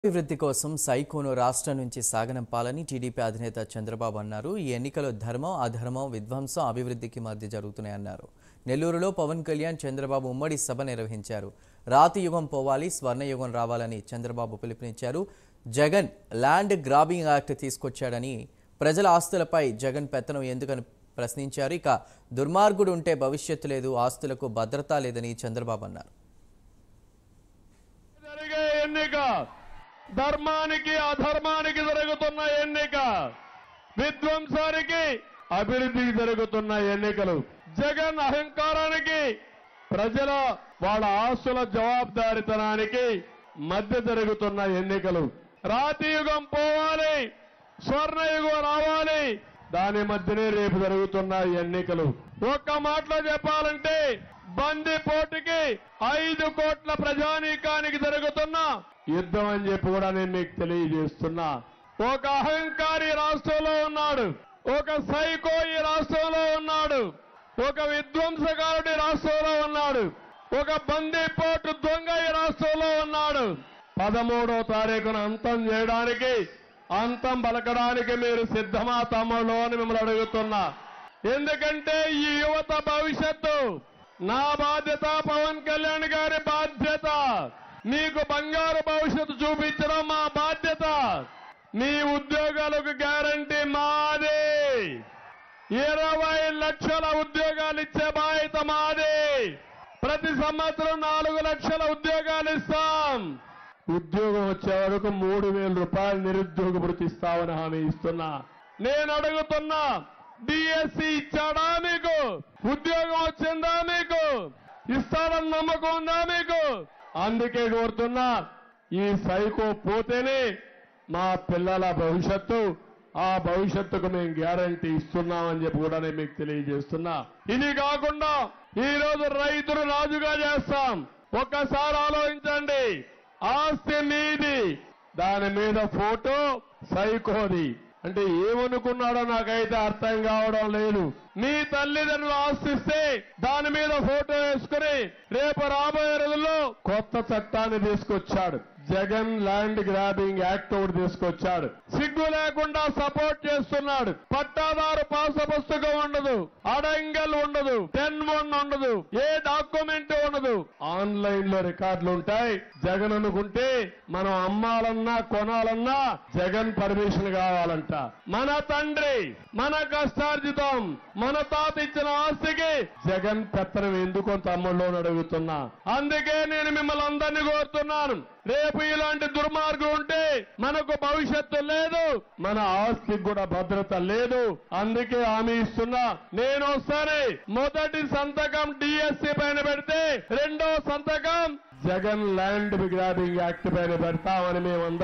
అభివృద్ధి కోసం సైకోను రాష్ట్రం నుంచి సాగనంపాలని టీడీపీ అధినేత చంద్రబాబు అన్నారు ఈ ఎన్నికలో ధర్మం అధర్మం విధ్వంసం అభివృద్ధికి మధ్య జరుగుతున్నాయన్నారు నెల్లూరులో పవన్ కళ్యాణ్ చంద్రబాబు ఉమ్మడి సభ నిర్వహించారు రాతి యుగం పోవాలి స్వర్ణయుగం రావాలని చంద్రబాబు పిలుపునిచ్చారు జగన్ ల్యాండ్ గ్రాబింగ్ యాక్ట్ తీసుకొచ్చాడని ప్రజల ఆస్తులపై జగన్ పెత్తనం ఎందుకని ప్రశ్నించారు ఇక దుర్మార్గుడు ఉంటే భవిష్యత్తు లేదు ఆస్తులకు భద్రత లేదని చంద్రబాబు అన్నారు జరిగే ఎన్నిక ధర్మానికి అధర్మానికి జరుగుతున్న ఎన్నిక విధ్వంసానికి అభివృద్ధికి జరుగుతున్న ఎన్నికలు జగన్ అహంకారానికి ప్రజల వాళ్ళ ఆస్తుల జవాబుదారితనానికి మధ్య జరుగుతున్న ఎన్నికలు రాతి యుగం పోవాలి స్వర్ణయుగం రావాలి దాని మధ్యనే రేపు జరుగుతున్న ఎన్నికలు ఒక్క మాటలో చెప్పాలంటే బంది పోటుకి ఐదు కోట్ల ప్రజానీకానికి జరుగుతున్న యుద్ధం అని చెప్పి కూడా నేను మీకు తెలియజేస్తున్నా ఒక అహంకారి రాష్ట్రంలో ఉన్నాడు ఒక సైకో ఈ రాష్ట్రంలో ఉన్నాడు ఒక విధ్వంసకారుడి రాష్ట్రంలో ఉన్నాడు ఒక బందీపోటు దొంగ ఈ రాష్ట్రంలో ఉన్నాడు పదమూడో తారీఖున అంతం చేయడానికి అంతం పలకడానికి మీరు సిద్ధమా తమ్ముళ్ళు అని మిమ్మల్ని అడుగుతున్నా ఎందుకంటే ఈ యువత భవిష్యత్తు నా బాధ్యత పవన్ కళ్యాణ్ గారి బాధ్యత మీకు బంగారు భవిష్యత్తు చూపించడం మా బాధ్యత మీ ఉద్యోగాలకు గ్యారంటీ మాదే ఇరవై లక్షల ఉద్యోగాలు ఇచ్చే బాధ్యత మాదే ప్రతి సంవత్సరం నాలుగు లక్షల ఉద్యోగాలు ఇస్తాం ఉద్యోగం వచ్చే వరకు మూడు వేల రూపాయలు నిరుద్యోగ భృతి ఇస్తామని హామీ ఇస్తున్నా నేను అడుగుతున్నా డిఎస్సి ఇచ్చాడా మీకు ఉద్యోగం వచ్చిందా మీకు ఇస్తాడని నమ్మకం ఉందా మీకు అందుకే కోరుతున్నా ఈ సైకో పోతేనే మా పిల్లల భవిష్యత్తు ఆ భవిష్యత్తుకు మేము గ్యారంటీ ఇస్తున్నామని చెప్పి కూడా నేను మీకు తెలియజేస్తున్నా ఇది కాకుండా ఈ రోజు రైతులు రాజుగా చేస్తాం ఒక్కసారి ఆలోచించండి ఆస్తి మీది దాని మీద ఫోటో సైకోది అంటే ఏమనుకున్నాడో నాకైతే అర్థం కావడం లేదు మీ తల్లిదండ్రులు ఆస్తిస్తే దాని మీద ఫోటో వేసుకుని రేపు రాబోయే రోజుల్లో కొత్త చట్టాన్ని తీసుకొచ్చాడు జగన్ ల్యాండ్ గ్రాబింగ్ యాక్ట్ ఒకటి తీసుకొచ్చాడు సిగ్గు లేకుండా సపోర్ట్ చేస్తున్నాడు పట్టాదారు పాస పుస్తకం ఉండదు అడంగల్ ఉండదు టెన్ వన్ ఉండదు ఏ డాక్యుమెంట్ ఉండదు ఆన్లైన్ లో రికార్డులు ఉంటాయి జగన్ అనుకుంటే మనం అమ్మాలన్నా కొనాలన్నా జగన్ పర్మిషన్ కావాలంట మన తండ్రి మన కష్టార్జితం మన తాత ఇచ్చిన ఆస్తికి జగన్ పెత్తనం ఎందుకు అని తమ్ముళ్ళు అని అడుగుతున్నా అందుకే నేను మిమ్మల్ని అందరినీ కోరుతున్నాను రేపు ఇలాంటి దుర్మార్గం ఉంటే మనకు భవిష్యత్తు లేదు మన ఆస్తికి కూడా భద్రత లేదు అందుకే హామీ ఇస్తున్నా నేను ఒకసారి మొదటి సంతకం డిఎస్సి పైన పెడితే రెండో సంతకం జగన్ ల్యాండ్ గ్రాబింగ్ యాక్ట్ పైన పెడతామని మేము